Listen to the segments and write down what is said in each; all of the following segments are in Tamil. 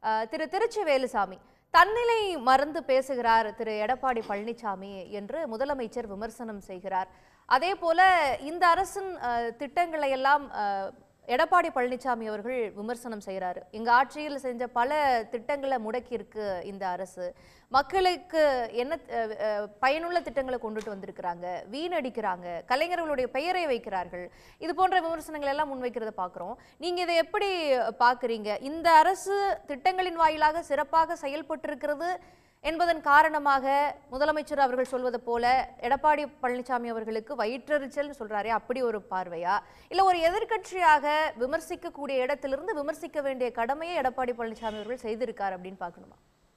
அஹ், திரு திருச்சி வேலுசாமி தன்னிலை மறந்து பேசுகிறார் திரு எடப்பாடி பழனிசாமி என்று முதலமைச்சர் விமர்சனம் செய்கிறார் அதே போல இந்த அரசின் அஹ், திட்டங்களை எல்லாம் அஹ், எடப்பாடி பழனிசாமி அவர்கள் விமர்சனம் செய்கிறாரு எங்க ஆட்சியில் செஞ்ச பல திட்டங்களை முடக்கி இருக்கு இந்த அரசு மக்களுக்கு என்ன அஹ், அஹ், பயனுள்ள திட்டங்களை கொண்டுட்டு வந்திருக்கிறாங்க வீணடிக்கிறாங்க கலைஞர்களுடைய பெயரை வைக்கிறார்கள் இது போன்ற விமர்சனங்கள் எல்லாம் முன்வைக்கிறத பார்க்குறோம் நீங்க இதை எப்படி பார்க்குறீங்க இந்த அரசு திட்டங்களின் வாயிலாக சிறப்பாக செயல்பட்டிருக்கிறது என்பதன் காரணமாக முதலமைச்சர் அவர்கள் சொல்வது போல எடப்பாடி பழனிசாமி அவர்களுக்கு வயிற்றெரிச்சல்னு சொல்றாரே அப்படி ஒரு பார்வையா இல்ல ஒரு எதிர்க்கட்சியாக விமர்சிக்கக்கூடிய இடத்திலிருந்து விமர்சிக்க வேண்டிய கடமையை எடப்பாடி பழனிசாமி அவர்கள் செய்திருக்கார் அப்படின்னு பார்க்கணுமா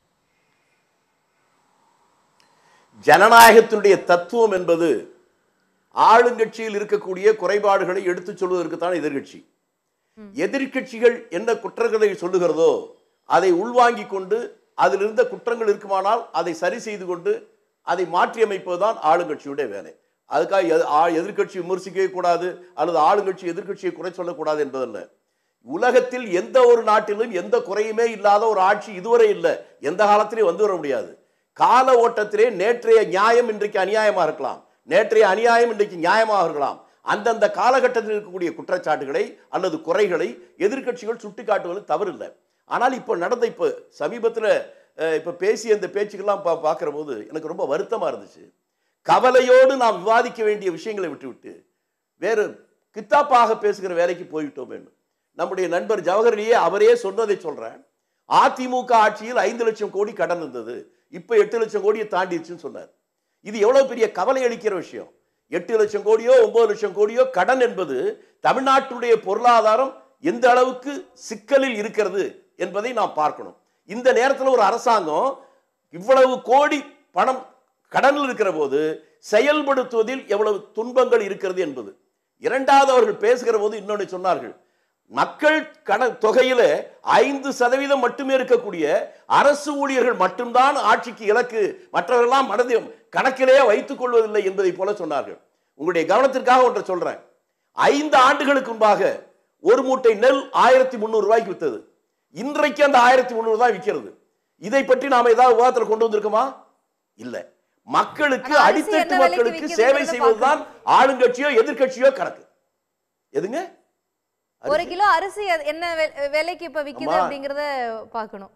ஜனநாயகத்தினுடைய தத்துவம் என்பது ஆளுங்கட்சியில் இருக்கக்கூடிய குறைபாடுகளை எடுத்துச் சொல்வதற்கு தான் எதிர்க்கட்சி எதிர்க்கட்சிகள் என்ன குற்றங்களை சொல்லுகிறதோ அதை உள்வாங்கிக் கொண்டு அதில் இருந்த குற்றங்கள் இருக்குமானால் அதை சரி செய்து கொண்டு அதை மாற்றி அமைப்பதுதான் ஆளுங்கட்சியுடைய வேலை அதுக்காக எது- ஆ- எதிர்க்கட்சி விமர்சிக்கவே கூடாது அல்லது ஆளுங்கட்சி எதிர்க்கட்சியை குறை சொல்லக்கூடாது என்பதல்ல உலகத்தில் எந்த ஒரு நாட்டிலும் எந்த குறையுமே இல்லாத ஒரு ஆட்சி இதுவரை இல்லை எந்த காலத்திலையும் வந்து வர முடியாது கால ஓட்டத்திலே நேற்றைய நியாயம் இன்றைக்கு அநியாயமா இருக்கலாம் நேற்றைய அநியாயம் இன்றைக்கு நியாயமாக இருக்கலாம் அந்தந்த காலகட்டத்தில் இருக்கக்கூடிய குற்றச்சாட்டுகளை அல்லது குறைகளை எதிர்க்கட்சிகள் சுட்டிக்காட்டுவது தவறில்லை ஆனால் இப்போ நடந்த இப்போ சமீபத்தில் இப்போ பேசிய இந்த பேச்சுக்கெல்லாம் பா பார்க்குற போது எனக்கு ரொம்ப வருத்தமாக இருந்துச்சு கவலையோடு நாம் விவாதிக்க வேண்டிய விஷயங்களை விட்டுவிட்டு வேறு கித்தாப்பாக பேசுகிற வேலைக்கு போய்விட்டோம் என்று நம்முடைய நண்பர் ஜவஹர்லியே அவரே சொன்னதை சொல்றேன் அதிமுக ஆட்சியில் ஐந்து லட்சம் கோடி கடன் இருந்தது இப்போ எட்டு லட்சம் கோடியை தாண்டிடுச்சுன்னு சொன்னார் இது எவ்வளவு பெரிய கவலை அளிக்கிற விஷயம் எட்டு லட்சம் கோடியோ ஒன்பது லட்சம் கோடியோ கடன் என்பது தமிழ்நாட்டுடைய பொருளாதாரம் எந்த அளவுக்கு சிக்கலில் இருக்கிறது என்பதை நாம் பார்க்கணும் இந்த நேரத்தில் ஒரு அரசாங்கம் இவ்வளவு கோடி பணம் கடனில் இருக்கிற போது செயல்படுத்துவதில் எவ்வளவு துன்பங்கள் இருக்கிறது என்பது இரண்டாவது அவர்கள் பேசுகிற போது இன்னொன்று சொன்னார்கள் மக்கள் கடன் தொகையில ஐந்து சதவீதம் மட்டுமே இருக்கக்கூடிய அரசு ஊழியர்கள் மட்டும்தான் ஆட்சிக்கு இலக்கு மற்றவர்களெல்லாம் மனதை கணக்கிலேயே வைத்துக் கொள்வதில்லை என்பதை போல சொன்னார்கள் உங்களுடைய கவனத்திற்காக ஒன்றை சொல்றேன் ஐந்து ஆண்டுகளுக்கு முன்பாக ஒரு மூட்டை நெல் ஆயிரத்தி முந்நூறு ரூபாய்க்கு வித்தது இன்றைக்கு அந்த ஆயிரத்தி முந்நூறு தான் விற்கிறது இதை பற்றி நாம ஏதாவது விவாதத்தில் கொண்டு வந்திருக்கோமா இல்ல மக்களுக்கு ஆனா அரிசி அடித்தட்டு என்ன விலைக்கு மக்களுக்கு விக்குதுங்கிறத சேவை செய்வதுதான் ஆளுங்கட்சியோ எதிர்க்கட்சியோ கணக்கு எதுங்க ஒரு கிலோ அரிசி அது என்ன வே- விலைக்கு இப்ப விக்குது ஆமா. அப்படிங்கறத பார்க்கணும்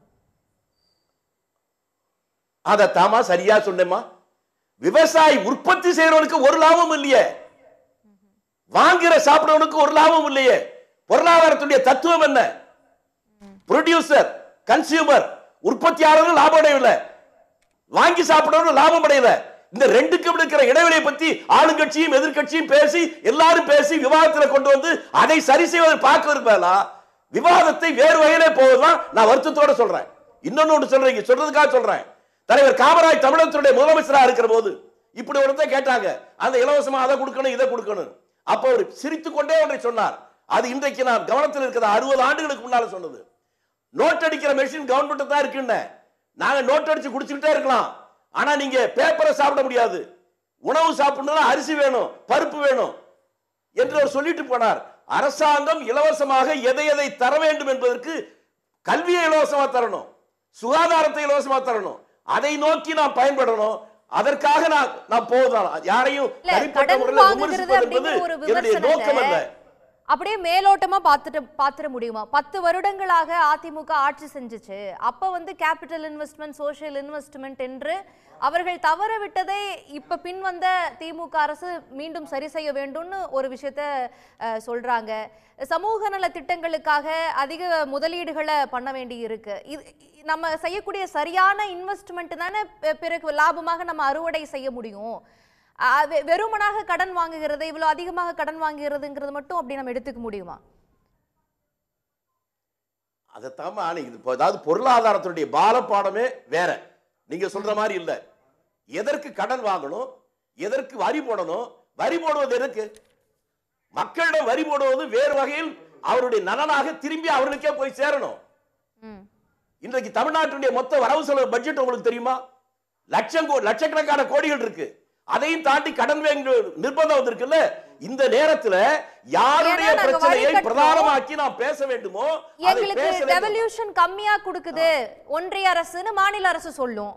அத தாமா சரியா சொன்னேம்மா விவசாயி உற்பத்தி செய்யறவனுக்கு ஒரு லாபம் இல்லையே வாங்குற சாப்பிடறவனுக்கு ஒரு லாபம் இல்லையே பொருளாதாரத்துடைய தத்துவம் என்ன ப்ரொடியூசர் கன்சியூமர் உற்பத்தியாளர்கள் லாபம் அடையவில்லை வாங்கி சாப்பிடறவங்க லாபம் அடையல இந்த ரெண்டுக்கும் இருக்கிற இடைவெளியை பத்தி ஆளுங்கட்சியும் எதிர்க்கட்சியும் பேசி எல்லாரும் பேசி விவாதத்துல கொண்டு வந்து அதை சரி செய்வதை பார்க்க பதிலா விவாதத்தை வேறு வகையிலே போவதுதான் நான் வருத்தத்தோட சொல்றேன் இன்னொன்னு ஒன்று சொல்றீங்க சொல்றதுக்காக சொல்றேன் தலைவர் காமராஜ் தமிழகத்துடைய முதலமைச்சரா இருக்கிற போது இப்படி ஒருத்தர் கேட்டாங்க அந்த இலவசமா அதை கொடுக்கணும் இதை கொடுக்கணும் அப்ப அவர் சிரித்துக் கொண்டே ஒன்றை சொன்னார் அது இன்றைக்கு நான் கவனத்தில் இருக்கிற அறுபது ஆண்டுகளுக்கு முன்னால சொன்னது நோட் அடிக்கிற மெஷின் கவர்மெண்ட் தான் இருக்குன்னு நாங்க நோட் அடிச்சு குடிச்சுக்கிட்டே இருக்கலாம் ஆனா நீங்க பேப்பரை சாப்பிட முடியாது உணவு சாப்பிடணும்னா அரிசி வேணும் பருப்பு வேணும் என்று அவர் சொல்லிட்டு போனார் அரசாங்கம் இலவசமாக எதை எதை தர வேண்டும் என்பதற்கு கல்வியை இலவசமா தரணும் சுகாதாரத்தை இலவசமா தரணும் அதை நோக்கி நாம் பயன்படணும் அதற்காக நான் நான் போவதால் யாரையும் இல்ல தனிப்பட்ட கடன் முறையில் வாங்குகிறது விமர்சிப்பது என்பது அப்படிங்கிற ஒரு என்னுடைய நோக்கம் அல்ல விமர்சனத்தை அப்படியே மேலோட்டமா பார்த்துட்டு பார்த்துட முடியுமா பத்து வருடங்களாக அதிமுக ஆட்சி செஞ்சுச்சு அப்ப வந்து கேபிட்டல் இன்வெஸ்ட்மெண்ட் சோஷியல் இன்வெஸ்ட்மெண்ட் என்று அவர்கள் தவற விட்டதை இப்ப பின் வந்த திமுக அரசு மீண்டும் சரி செய்ய வேண்டும்னு ஒரு விஷயத்த அஹ், சொல்றாங்க சமூக நல திட்டங்களுக்காக அதிக முதலீடுகளை பண்ண வேண்டி இருக்கு இது நம்ம செய்யக்கூடிய சரியான இன்வெஸ்ட்மெண்ட் தானே பி- பிறகு லாபமாக நம்ம அறுவடை செய்ய முடியும் அஹ் வெ- வெறுமனாக கடன் வாங்குகிறது இவ்வளவு அதிகமாக கடன் வாங்குகிறதுங்கிறது மட்டும் அப்படி நம்ம எடுத்துக்க முடியுமா அதைத்தாம்மா நீங்க இப்போ அதாவது பொருளாதாரத்தினுடைய பாலப்பாடமே வேற நீங்க சொல்ற மாதிரி இல்ல எதற்கு கடன் வாங்கணும் எதற்கு வரி போடணும் வரி போடுவது எதற்கு மக்களிடம் வரி போடுவது வேறு வகையில் அவருடைய நலனாக திரும்பி அவர்களுக்கே போய் சேரணும் ம் இன்றைக்கு தமிழ்நாட்டுடைய மொத்த வரவு செலவு பட்ஜெட் உங்களுக்கு தெரியுமா லட்சம் கோ- லட்சக்கணக்கான கோடிகள் இருக்கு அதையும் தாண்டி கடன் வாங்க நிர்பந்தம் வந்திருக்குல்ல இந்த நேரத்துல யாருடைய ஏன்னா நாங்க பிரச்சனையை வழிகட்டுறோம். பிரதானமாக்கி நாம் பேச வேண்டுமோ அதை எங்களுக்கு பேச வேண்டும். டெவல்யூஷன் கம்மியா கொடுக்குது ஒன்றிய அரசுன்னு மாநில அரசு சொல்லும்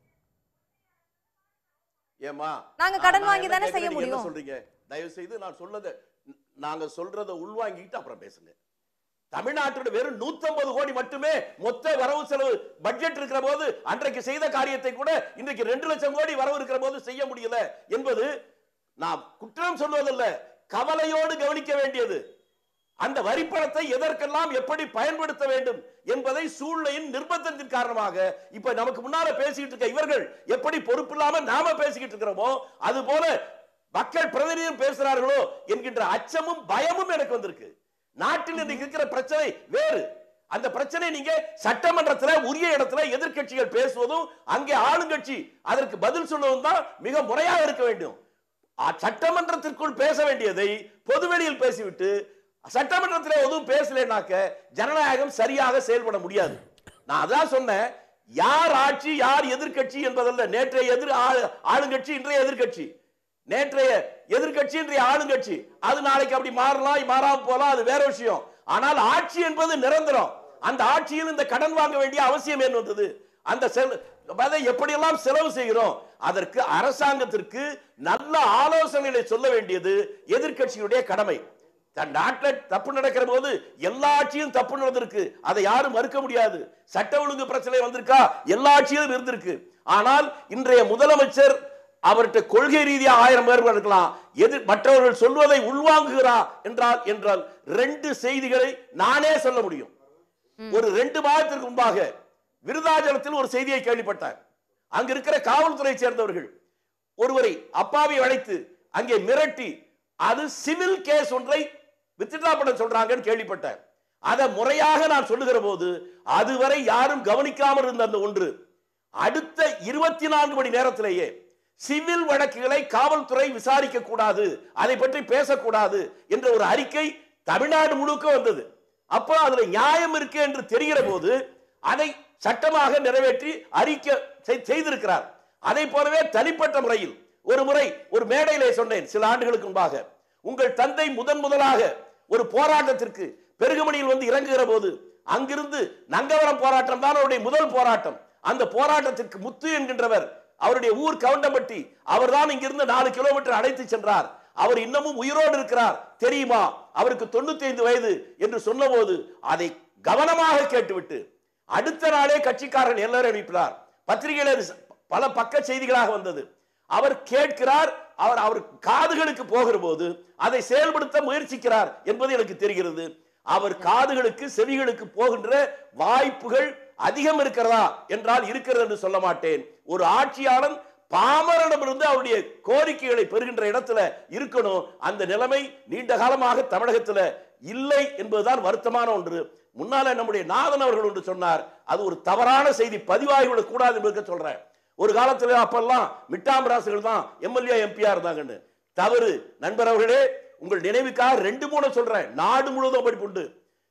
ஏமா நாங்க நான் கடன் நான் வாங்கி என்ன தானே கேட்கிறேன், செய்ய நீங்க என்ன முடியும். சொல்றீங்க தயவு செய்து நான் சொல்லத நாங்க சொல்றத உள்வாங்கிட்டு அப்புறம் பேசுங்க தமிழ்நாட்டோட வெறும் 150 கோடி மட்டுமே மொத்த வரவு செலவு பட்ஜெட் இருக்கிற போது அன்றைக்கு செய்த காரியத்தை கூட இன்றைக்கு ரெண்டு லட்சம் கோடி வரவு இருக்கிற போது செய்ய முடியல என்பது நாம் குற்றம் சொல்வதல்ல கவலையோடு கவனிக்க வேண்டியது அந்த வரிப்பணத்தை எதற்கெல்லாம் எப்படி பயன்படுத்த வேண்டும் என்பதை சூழ்நிலையின் நிர்பந்தத்தின் காரணமாக இப்ப நமக்கு முன்னால பேசிக்கிட்டு இருக்க இவர்கள் எப்படி பொறுப்பில்லாம நாம பேசிக்கிட்டு இருக்கிறோமோ அது போல மக்கள் பிரதிநிதியும் பேசுறார்களோ என்கின்ற அச்சமும் பயமும் எனக்கு வந்திருக்கு நாட்டில் இன்னைக்கு இருக்கிற பிரச்சனை வேறு அந்த பிரச்சனை நீங்க சட்டமன்றத்துல உரிய இடத்துல எதிர்க்கட்சிகள் பேசுவதும் அங்கே ஆளுங்கட்சி அதற்கு பதில் சொல்வதும் தான் மிக முறையாக இருக்க வேண்டும் அ- சட்டமன்றத்திற்குள் பேச வேண்டியதை பொதுவெளியில் பேசிவிட்டு சட்டமன்றத்தில் எதுவும் பேசலைனாக்க ஜனநாயகம் சரியாக செயல்பட முடியாது நான் அதான் சொன்னேன் யார் ஆட்சி யார் எதிர்க்கட்சி என்பதல்ல நேற்றைய எதிர் ஆளு- ஆளுங்கட்சி இன்றைய எதிர்க்கட்சி நேற்றைய எதிர்க்கட்சி இன்றைய ஆளுங்கட்சி அது நாளைக்கு அப்படி மாறலாம் மாறாம போலாம் அது வேற விஷயம் ஆனால் ஆட்சி என்பது நிரந்தரம் அந்த ஆட்சியில் இந்த கடன் வாங்க வேண்டிய அவசியம் என்ன வந்தது அந்த செல் அதை எப்படியெல்லாம் செலவு செய்கிறோம் அதற்கு அரசாங்கத்திற்கு நல்ல ஆலோசனைகளை சொல்ல வேண்டியது எதிர்க்கட்சியுடைய கடமை தன் நாட்டில் தப்பு நடக்கிற போது எல்லா ஆட்சியும் தப்பு நடந்திருக்கு அதை யாரும் மறுக்க முடியாது சட்ட ஒழுங்கு பிரச்சனை வந்திருக்கா எல்லா ஆட்சியிலும் இருந்திருக்கு ஆனால் இன்றைய முதலமைச்சர் அவர்கிட்ட கொள்கை ரீதியா ஆயிரம் பேர் இருக்கலாம் எதிர் மற்றவர்கள் சொல்வதை உள்வாங்குகிறா என்றால் என்றால் ரெண்டு செய்திகளை நானே சொல்ல முடியும் ஒரு ரெண்டு மாதத்திற்கு முன்பாக விருதாச்சலத்தில் ஒரு செய்தியை கேள்விப்பட்டார் அங்க இருக்கிற காவல்துறை சேர்ந்தவர்கள் ஒருவரை அப்பாவை அழைத்து அங்கே மிரட்டி அது சிவில் கேஸ் ஒன்றை வித்ட்ரா பண்ண சொல்றாங்கன்னு கேள்விப்பட்டேன் அதை முறையாக நான் சொல்லுகிற போது அதுவரை யாரும் கவனிக்காமல் இருந்த அந்த ஒன்று அடுத்த இருபத்தி நான்கு மணி நேரத்திலேயே சிவில் வழக்குகளை காவல்துறை விசாரிக்க கூடாது அதை பற்றி பேசக்கூடாது என்ற ஒரு அறிக்கை தமிழ்நாடு முழுக்க வந்தது அப்போ அதுல நியாயம் இருக்கு என்று தெரிகிற போது அதை சட்டமாக நிறைவேற்றி அறிக்கை செய்- செய்திருக்கிறார் அதை போலவே தனிப்பட்ட முறையில் ஒரு முறை ஒரு மேடையிலே சொன்னேன் சில ஆண்டுகளுக்கு முன்பாக உங்கள் தந்தை முதன் முதலாக ஒரு போராட்டத்திற்கு பெருகுமணியில் வந்து இறங்குகிற போது அங்கிருந்து நங்கவரம் போராட்டம் தான் அவருடைய முதல் போராட்டம் அந்த போராட்டத்திற்கு முத்து என்கின்றவர் அவருடைய ஊர் கவுண்டம்பட்டி அவர்தான் இங்கிருந்து நாலு கிலோமீட்டர் அழைத்து சென்றார் அவர் இன்னமும் உயிரோடு இருக்கிறார் தெரியுமா அவருக்கு தொண்ணூத்தி ஐந்து வயது என்று சொன்னபோது அதை கவனமாக கேட்டுவிட்டு அடுத்த நாளே கட்சிக்காரன் எல்லாரும் அனுப்பினார் பத்திரிகையில இது பல பக்க செய்திகளாக வந்தது அவர் கேட்கிறார் அவர் அவர் காதுகளுக்கு போகிற போது அதை செயல்படுத்த முயற்சிக்கிறார் என்பது எனக்கு தெரிகிறது அவர் காதுகளுக்கு செவிகளுக்கு போகின்ற வாய்ப்புகள் அதிகம் இருக்கிறதா என்றால் இருக்கிறது என்று சொல்ல மாட்டேன் ஒரு ஆட்சியாளன் பாமரனிடமிருந்து அவருடைய கோரிக்கைகளை பெறுகின்ற இடத்துல இருக்கணும் அந்த நிலைமை நீண்ட காலமாக தமிழகத்துல இல்லை என்பதுதான் வருத்தமான ஒன்று முன்னால நம்முடைய நாதன் அவர்கள் ஒன்று சொன்னார் அது ஒரு தவறான செய்தி பதிவாகிவிடக் கூடாது என்பதற்கு சொல்றேன் ஒரு காலத்துல அப்பெல்லாம் மிட்டாம்பராசுகள் தான் எம்எல்ஏ எம்பியா இருந்தாங்கன்னு தவறு நண்பர் அவர்களே உங்கள் நினைவுக்காக ரெண்டு மூணு சொல்றேன் நாடு முழுவதும் படிப்பு உண்டு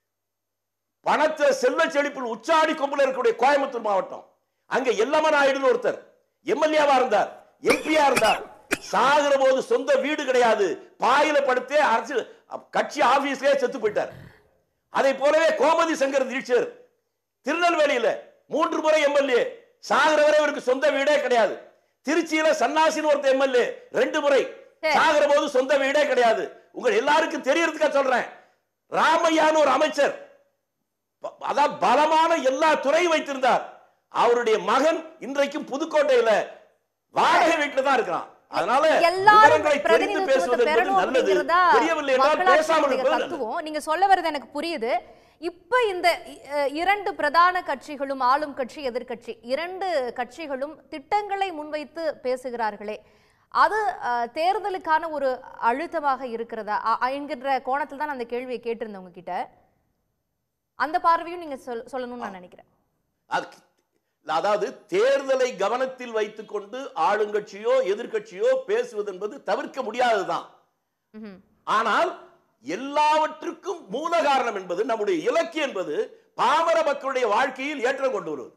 பணத்தை செல்வ செழிப்பில் உச்சாடி கொம்புல இருக்கக்கூடிய கோயம்புத்தூர் மாவட்டம் அங்க எல்லம நாயுடுன்னு ஒருத்தர் எம்எல்ஏவா இருந்தார் எம்பியா இருந்தார் சாகிற போது சொந்த வீடு கிடையாது பாயில படுத்தே அரசு கட்சி ஆபீஸ்லயே செத்து போயிட்டார் அதை போலவே கோமதி சங்கர் தீட்சர் திருநெல்வேலியில மூன்று முறை எம்எல்ஏ சாகிற வரை இவருக்கு சொந்த வீடே கிடையாது திருச்சியில சன்னாசின்னு ஒருத்தர் எம்எல்ஏ ரெண்டு முறை சரி. சாகிற போது சொந்த வீடே கிடையாது உங்க எல்லாருக்கும் தெரியறதுக்காக சொல்றேன் ராமையான்னு ஒரு அமைச்சர் ப- அதான் பலமான எல்லா துறையும் வைத்திருந்தார் அவருடைய மகன் இன்றைக்கும் புதுக்கோட்டையில வாடகை வீட்டுல தான் இருக்கிறான் அதனால எல்லாரும் விவரங்களை தெரிந்து பிரதிநிதித்துவத்தை பேசுவது என்பது பெறணும் நல்லது அப்படிங்கிறதா தெரியவில்லை என்றால் பேசாமல் மக்களாட்சியினுடைய இருப்பது நல்லது. தத்துவம் நீங்க சொல்ல வர்றது எனக்கு புரியுது இப்ப இந்த அஹ், இரண்டு பிரதான கட்சிகளும் ஆளும் கட்சி எதிர்க்கட்சி இரண்டு கட்சிகளும் திட்டங்களை முன்வைத்து பேசுகிறார்களே அது அஹ், தேர்தலுக்கான ஒரு அழுத்தமாக இருக்கிறதா அ- அ- என்கின்ற கோணத்தில் தான் அந்த கேள்வியை கேட்டிருந்தேன் உங்ககிட்ட அந்த பார்வையும் நீங்க சொல் சொல்லணும்னு நான் நினைக்கிறேன் அது- அதாவது தேர்தலை கவனத்தில் வைத்துக் கொண்டு ஆளுங்கட்சியோ எதிர்க்கட்சியோ பேசுவது என்பது தவிர்க்க முடியாததுதான் ம்ஹும். ஆனால் எல்லாவற்றுக்கும் மூல காரணம் என்பது நம்முடைய இலக்கு என்பது பாமர மக்களுடைய வாழ்க்கையில் ஏற்றம் கொண்டு வருவது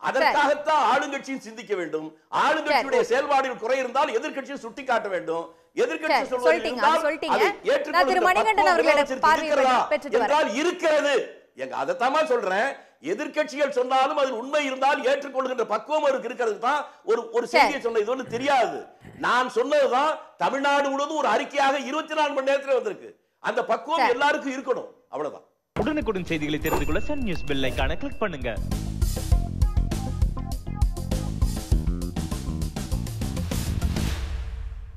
அதற்காகத்தான் ஆளுங்கட்சியும் சிந்திக்க வேண்டும் ஆளுங்கட்சியுடைய செயல்பாடுகள் குறை இருந்தால் எதிர்க்கட்சியும் சுட்டிக்காட்ட வேண்டும் எதிர்க்கட்சி சரி, சொல்வது சொல்லிட்டீங்க, இருந்தால் அது சொல்லிட்டீங்க. அதை நான் திரு ஏற்றுக்கொள்கிற மணிகண்டன் பக்குவம் அவர்களிடம் முதலமைச்சருக்கு பார்வையை இருக்கிறதா பெற்றுட்டு வரேன். என்றால் இருக்கிறது எங்க அதைத்தாமா சொல்றேன் எதிர்க்கட்சிகள் சொன்னாலும் அதில் உண்மை இருந்தால் ஏற்றுக்கொள்கின்ற பக்குவம் அவருக்கு இருக்கிறது தான் ஒரு ஒரு செய்தியை சொன்ன இது ஒண்ணு தெரியாது நான் சொன்னதுதான் தமிழ்நாடு முழுவதும் ஒரு அறிக்கையாக இருபத்தி நாலு மணி நேரத்துல வந்திருக்கு அந்த பக்குவம் சரி. எல்லாருக்கும் இருக்கணும் அவ்வளவுதான் உடனுக்குடன் செய்திகளை தெரிந்து கொள்ள சன் நியூஸ் பெல் ஐகானை கிளிக் பண்ணுங்க